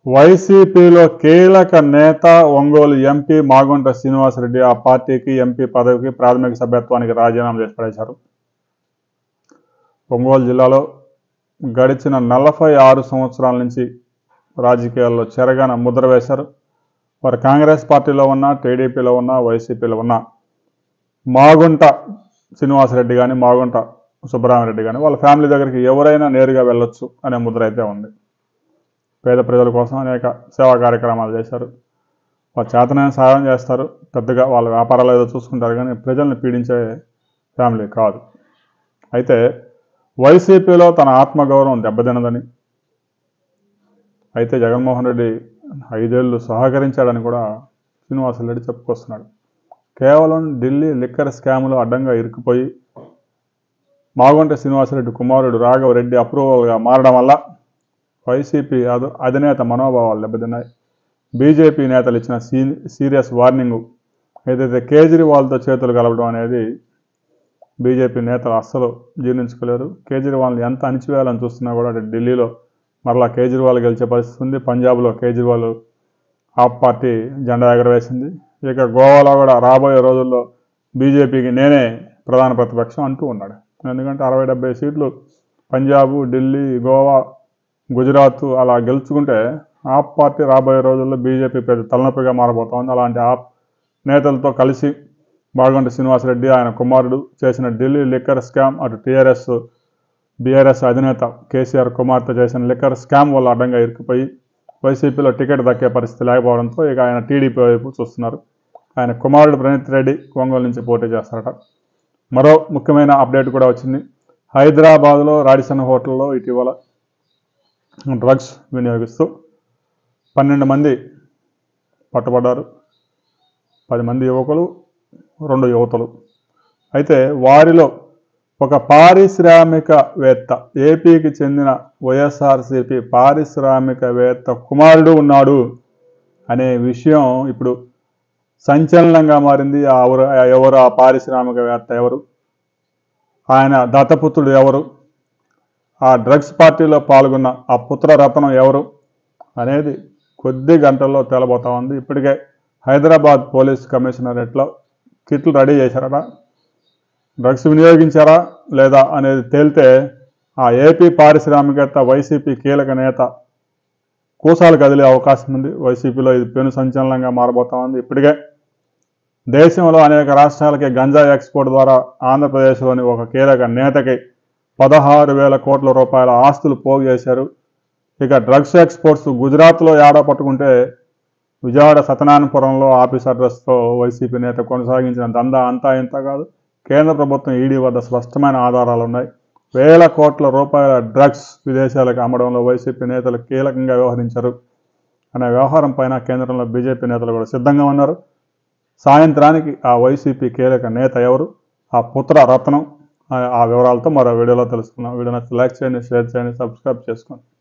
వైసీపీలో కీలక నేత ఒంగోలు ఎంపీ మాగుంట శ్రీనివాసరెడ్డి ఆ పార్టీకి ఎంపీ పదవికి ప్రాథమిక సభ్యత్వానికి రాజీనామా చేసి పడేశారు ఒంగోలు జిల్లాలో గడిచిన నలభై ఆరు సంవత్సరాల నుంచి రాజకీయాల్లో చెరగాన ముద్ర వేశారు వారు కాంగ్రెస్ పార్టీలో ఉన్నా టీడీపీలో ఉన్నా వైసీపీలో ఉన్నా మాగుంట శ్రీనివాసరెడ్డి కానీ మాగుంట సుబ్బరామరెడ్డి కానీ వాళ్ళ ఫ్యామిలీ దగ్గరికి ఎవరైనా నేరుగా వెళ్ళొచ్చు అనే ముద్ర అయితే ఉంది పేద ప్రజల కోసం అనేక సేవా కార్యక్రమాలు చేశారు వాళ్ళ చేతనైన సహాయం చేస్తారు పెద్దగా వాళ్ళ వ్యాపారాలు ఏదో చూసుకుంటారు కానీ ప్రజల్ని పీడించే ఫ్యామిలీ కాదు అయితే వైసీపీలో తన ఆత్మగౌరవం దెబ్బతినదని అయితే జగన్మోహన్ రెడ్డి ఐదేళ్లు సహకరించాడని కూడా శ్రీనివాసరెడ్డి చెప్పుకొస్తున్నాడు కేవలం ఢిల్లీ లిక్కర్ స్కామ్లో అడ్డంగా ఇరుక్కుపోయి మాగుంట శ్రీనివాసరెడ్డి కుమారుడు రాఘవరెడ్డి అప్రూవల్గా మారడం వల్ల వైసీపీ అధ అధినేత మనోభావాలు దెబ్బతిన్నాయి బీజేపీ నేతలు ఇచ్చిన సీ సీరియస్ వార్నింగ్ ఏదైతే కేజ్రీవాల్తో చేతులు కలపడం అనేది బీజేపీ నేతలు అస్సలు జీర్ణించుకోలేరు కేజ్రీవాల్ని ఎంత అణిచివేయాలని చూస్తున్నా కూడా అటు ఢిల్లీలో మరలా కేజ్రీవాల్ గెలిచే పరిస్థితి ఉంది పంజాబ్లో కేజ్రీవాల్ ఆప్ పార్టీ జెండా ఎగరవేసింది ఇక గోవాలో కూడా రాబోయే రోజుల్లో బీజేపీకి నేనే ప్రధాన ప్రతిపక్షం అంటూ ఉన్నాడు ఎందుకంటే అరవై డెబ్బై సీట్లు పంజాబ్ ఢిల్లీ గోవా గుజరాత్ అలా గెలుచుకుంటే ఆప్ పార్టీ రాబోయే రోజుల్లో బీజేపీ పెద్ద తలనొప్పిగా మారబోతోంది అలాంటి ఆప్ నేతలతో కలిసి బాగంటి శ్రీనివాసరెడ్డి ఆయన కుమారుడు చేసిన ఢిల్లీ లిక్కర్ స్కామ్ అటు టీఆర్ఎస్ బీఆర్ఎస్ అధినేత కేసీఆర్ కుమార్తె చేసిన లిక్కర్ స్కామ్ వల్ల అడ్డంగా ఇరుక్కుపోయి వైసీపీలో టికెట్ దక్కే పరిస్థితి లేకపోవడంతో ఇక ఆయన టీడీపీ వైపు చూస్తున్నారు ఆయన కుమారుడు ప్రణీత్ రెడ్డి ఒంగోలు నుంచి పోటీ చేస్తారట మరో ముఖ్యమైన అప్డేట్ కూడా వచ్చింది హైదరాబాద్లో రాడిసన్ హోటల్లో ఇటీవల డ్రగ్స్ వినియోగిస్తూ పన్నెండు మంది పట్టుబడ్డారు పది మంది యువకులు రెండు యువతలు అయితే వారిలో ఒక పారిశ్రామికవేత్త ఏపీకి చెందిన వైఎస్ఆర్సిపి పారిశ్రామికవేత్త కుమారుడు ఉన్నాడు అనే విషయం ఇప్పుడు సంచలనంగా మారింది ఆ ఎవరు ఎవరు ఆ పారిశ్రామికవేత్త ఎవరు ఆయన దత్తపుత్రుడు ఎవరు ఆ డ్రగ్స్ పార్టీలో పాల్గొన్న ఆ పుత్రరత్నం ఎవరు అనేది కొద్ది గంటల్లో తేలబోతా ఉంది ఇప్పటికే హైదరాబాద్ పోలీస్ కమిషనరేట్లో కిట్లు రెడీ చేశారట డ్రగ్స్ వినియోగించారా లేదా అనేది తేలితే ఆ ఏపీ పారిశ్రామికవేత్త వైసీపీ కీలక నేత కూసాలు కదిలే అవకాశం ఉంది వైసీపీలో ఇది పెను సంచలనంగా మారబోతా ఉంది ఇప్పటికే దేశంలో అనేక రాష్ట్రాలకి గంజా ఎక్స్పోర్ట్ ద్వారా ఆంధ్రప్రదేశ్లోని ఒక కీలక నేతకి పదహారు వేల కోట్ల రూపాయల ఆస్తులు పోగు చేశారు ఇక డ్రగ్స్ ఎక్స్పోర్ట్స్ గుజరాత్లో ఏడా పట్టుకుంటే విజయవాడ సత్యనారాయణపురంలో ఆఫీస్ అడ్రస్తో వైసీపీ నేత కొనసాగించిన దందా అంతా ఇంత కాదు కేంద్ర ప్రభుత్వం ఈడీ వద్ద స్పష్టమైన ఆధారాలు ఉన్నాయి వేల కోట్ల రూపాయల డ్రగ్స్ విదేశాలకు అమ్మడంలో వైసీపీ నేతలు కీలకంగా వ్యవహరించారు అనే వ్యవహారం పైన కేంద్రంలో బీజేపీ నేతలు కూడా సిద్ధంగా ఉన్నారు సాయంత్రానికి ఆ వైసీపీ కీలక నేత ఎవరు ఆ పుత్ర రత్నం ఆ- ఆ వివరాలతో మరో వీడియోలో తెలుసుకుందాం వీడియో నచ్చితే లైక్ చేయండి షేర్ చేయండి సబ్స్క్రైబ్ చేసుకోండి